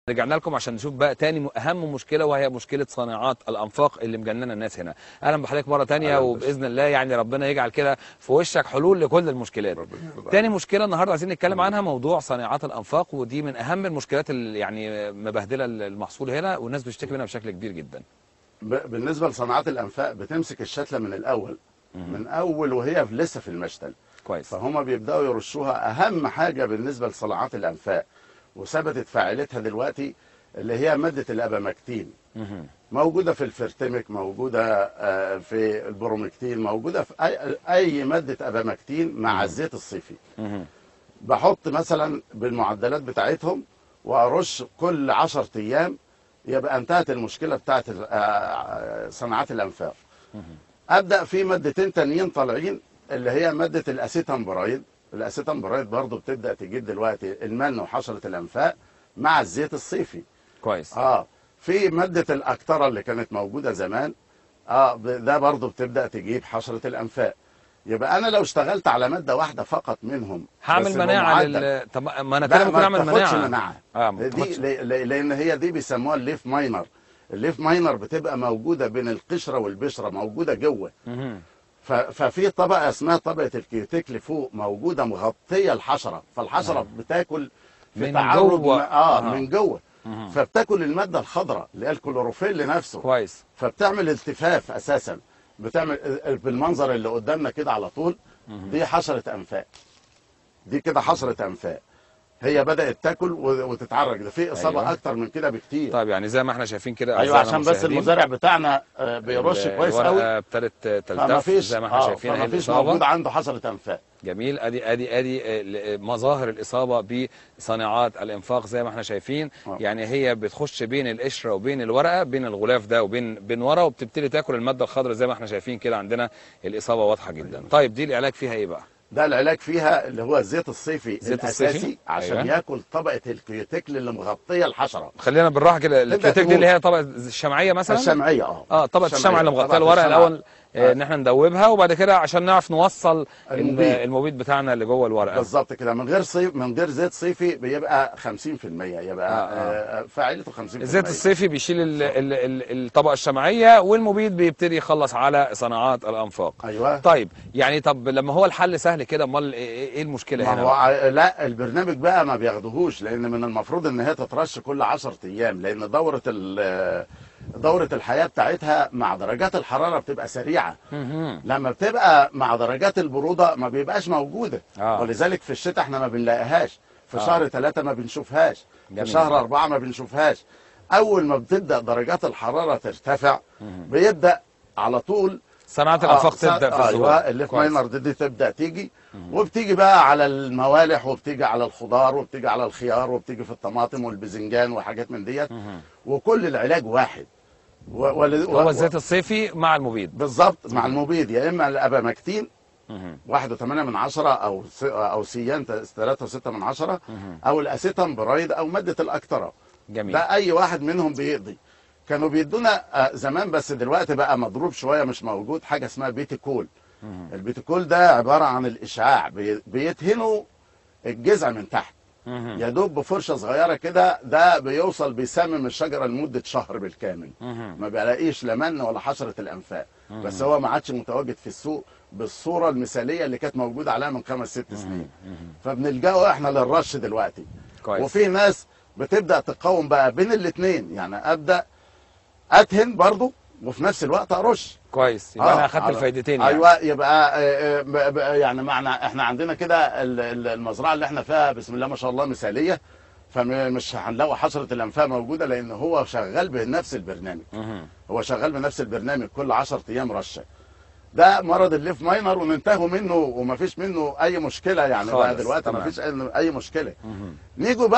رجعنا لكم عشان نشوف بقى تاني م- اهم مشكله وهي مشكله صناعات الانفاق اللي مجننه الناس هنا اهلا بحضرتك مره تانية أهلا وباذن الله يعني ربنا يجعل كده في وشك حلول لكل المشكلات ربنا يرضى تاني مشكله النهارده عايزين نتكلم عنها موضوع صناعات الانفاق ودي من اهم المشكلات اللي يعني مبهدله المحصول هنا والناس بتشتكي منها بشكل كبير جدا ب- بالنسبه لصناعات الانفاق بتمسك الشتله من الاول من اول وهي في- لسه في المشتل كويس فهم بيبداوا يرشوها اهم حاجه بالنسبه لصناعات الانفاق وثبتت فاعلتها دلوقتي اللي هي ماده الابامكتين مهم. موجوده في الفرتمك موجوده آه، في البرومكتين موجوده في اي اي ماده ابامكتين مع الزيت الصيفي مهم. بحط مثلا بالمعدلات بتاعتهم وارش كل 10 ايام يبقى انتهت المشكله بتاعت ال- آه، صناعات الانفاق ابدا في مادتين تانيين طالعين اللي هي ماده الاسيتامبرايد الاسيتامبرايد برضو بتبدا تجيب دلوقتي المن وحشره الانفاق مع الزيت الصيفي كويس اه في ماده الاكتره اللي كانت موجوده زمان اه ب- ده برضو بتبدا تجيب حشره الانفاق يبقى انا لو اشتغلت على ماده واحده فقط منهم بس هعمل مناعه بمعدل. لل طب ما انا لا كده ممكن ما اعمل بتاخدش مناعه مناعه اه ما دي بتاخدش ل- ل- لان هي دي بيسموها الليف ماينر الليف ماينر بتبقى موجوده بين القشره والبشره موجوده جوه مهم. ف- ففي طبقه اسمها طبقه الكيوتيكل فوق موجوده مغطيه الحشره فالحشره بتاكل في من تعرض جوه. م- اه آه. من جوه مهم. فبتاكل الماده الخضراء اللي هي الكلوروفيل نفسه كويس فبتعمل التفاف اساسا بتعمل بالمنظر اللي قدامنا كده على طول دي حشره انفاق دي كده حشره انفاق هي بدات تاكل و- وتتعرج ده في اصابه أيوة. اكتر من كده بكتير طيب يعني زي ما احنا شايفين كده ايوه أعزائنا عشان بس المشاهدين، المزارع بتاعنا آه، بيرش ال- كويس قوي الورقه ابتدت فما تلتف فيش زي ما احنا آه، شايفين اهي فما فيش الإصابة. موجود عنده حشره انفاق جميل ادي ادي ادي آه، مظاهر الاصابه بصناعات الانفاق زي ما احنا شايفين آه. يعني هي بتخش بين القشره وبين الورقه بين الغلاف ده وبين بين ورا وبتبتدي تاكل الماده الخضراء زي ما احنا شايفين كده عندنا الاصابه واضحه جدا طيب دي العلاج فيها ايه بقى ده العلاج فيها اللي هو الزيت الصيفي زيت الاساسي الصيفي؟ عشان أيوة. ياكل طبقه الكيوتيكل اللي مغطيه الحشره خلينا بالراحه كده تبدأ الكتاك دي تقول. اللي هي طبقه الشمعيه مثلا الشمعيه اه اه طبقه الشمع اللي مغطيه طبقة الورقه الشمع. الاول آه، آه. ان احنا ندوبها وبعد كده عشان نعرف نوصل ال- المبيد. المبيد بتاعنا اللي جوه الورقه بالظبط كده من غير صيف من غير زيت صيفي بيبقى 50% يبقى آه، آه. آه. فاعلته 50% الزيت الصيفي بيشيل ال- ال- ال- الطبقه الشمعيه والمبيد بيبتدي يخلص على صناعات الانفاق ايوه طيب يعني طب لما هو الحل سهل كده امال ايه إيه المشكله ما هنا هو بقى؟ ع- لا البرنامج بقى ما بياخدهوش لان من المفروض ان هي تترش كل 10 ايام لان دوره ال- دوره الحياه بتاعتها مع درجات الحراره بتبقى سريعه مهم. لما بتبقى مع درجات البروده ما بيبقاش موجوده آه. ولذلك في الشتاء احنا ما بنلاقيهاش في آه. شهر ثلاثة ما بنشوفهاش جميل. في شهر أربعة ما بنشوفهاش أول ما بتبدأ درجات الحرارة ترتفع بيبدأ على طول صناعات الانفاق آه، تبدا في ايوه الظهور الليف كويس. ماينر دي, دي تبدا تيجي وبتيجي بقى على الموالح وبتيجي على الخضار وبتيجي على الخيار وبتيجي في الطماطم والباذنجان وحاجات من ديت وكل العلاج واحد و... ول- هو و- الزيت الصيفي مع المبيد بالظبط مع المبيد يا اما الابامكتين مهم. واحد وثمانية من عشرة أو س... أو سيان ثلاثة وستة من عشرة أو الأسيتام برايد أو مادة الأكترا جميل ده أي واحد منهم بيقضي كانوا بيدونا آه، زمان بس دلوقتي بقى مضروب شوية مش موجود حاجة اسمها بيتيكول البيتيكول ده عبارة عن الإشعاع بي... بيدهنوا الجذع من تحت مهم. يا دوب بفرشه صغيره كده ده بيوصل بيسمم الشجره لمده شهر بالكامل مهم. ما بلاقيش لا من ولا حشره الانفاق بس هو ما عادش متواجد في السوق بالصوره المثاليه اللي كانت موجوده عليها من خمس ست سنين فبنلجاه احنا للرش دلوقتي كويس وفي ناس بتبدا تقاوم بقى بين الاثنين يعني ابدا ادهن برضو وفي نفس الوقت ارش كويس يبقى انا آه، اخدت على- الفايدتين يعني ايوه يبقى آه، آه، ب- ب- يعني معنى احنا عندنا كده ال- ال- المزرعه اللي احنا فيها بسم الله ما شاء الله مثاليه فمش هنلاقي حشره الانفاق موجوده لان هو شغال بنفس البرنامج مهم. هو شغال بنفس البرنامج كل 10 ايام رشه ده مرض الليف ماينر وننتهوا منه ومفيش منه اي مشكله يعني بقى خالص، دلوقتي تمام. مفيش اي أي مشكله نيجوا بقى